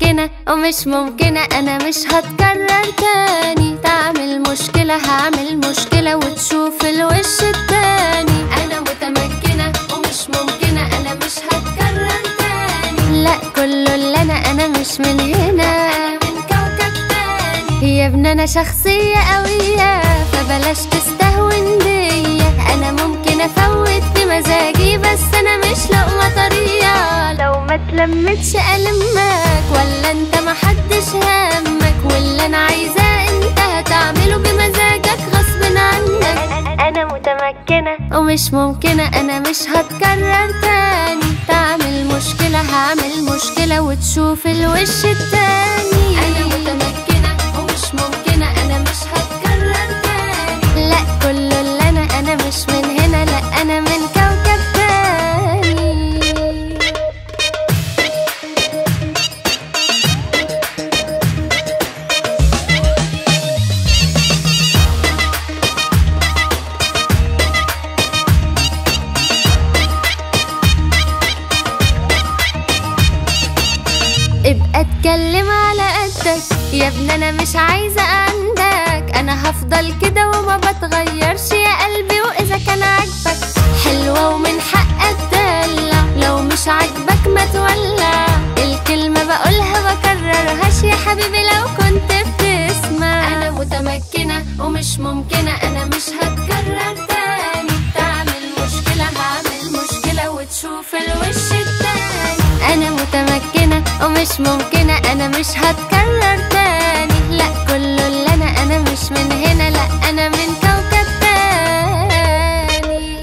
متمكنة ومش ممكنة أنا مش هتكرر تاني تعمل مشكلة هعمل مشكلة وتشوف الوش التاني أنا متمكنة ومش ممكنة أنا مش هتكرر تاني لا كله اللي أنا أنا مش من هنا أنا من كوكب تاني يا ابني أنا شخصية قوية فبلاش تستهون بيا أنا ممكن أفوت بمزاجي بس أنا مش لقمة طرية لو ما تلمتش ألمك ولا أنت محدش همك واللي أنا عايزاه أنت هتعمله بمزاجك غصب عنك أنا متمكنة ومش ممكنة أنا مش هتكرر تاني تعمل مشكلة هعمل مشكلة وتشوف الوش التاني أنا متمكنة ومش ممكنة أنا مش هتكرر تاني لا كله اللي أنا أنا مش من هنا لا أنا من كوكب تاني ابقى اتكلم على قدك يا ابني انا مش عايزه عندك انا هفضل كده وما بتغيرش يا قلبي واذا كان عاجبك حلوه ومن حقك تدلع لو مش عاجبك ما تولع الكلمه بقولها بكررهاش يا حبيبي لو كنت بتسمع انا متمكنه ومش ممكنه انا مش هتكرر تاني تعمل مشكله هعمل مشكله وتشوف الوش التاني انا متمكنه ومش ممكنه انا مش هتكرر تاني لا كله اللي انا انا مش من هنا لا انا من كوكب تاني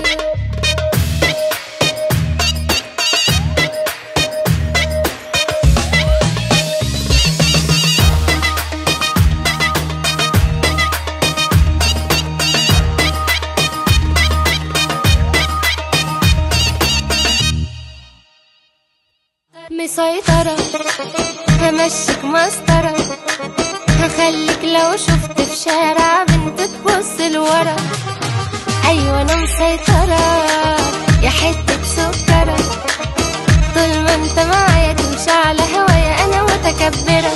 مسيطرة همشيك مسطرة هخليك لو شفت في شارع بنت تبص لورا أيوة أنا مسيطرة يا حتة سكرة طول ما انت معايا تمشي على هوايا أنا متكبرة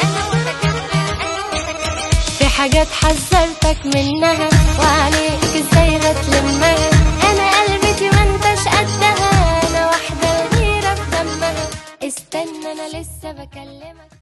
في حاجات حذرتك منها وعليك ازاي هتلمها انا قلبتي ما انتش قدها انا واحدة غيرة في دمها استنى انا لسه بكلمك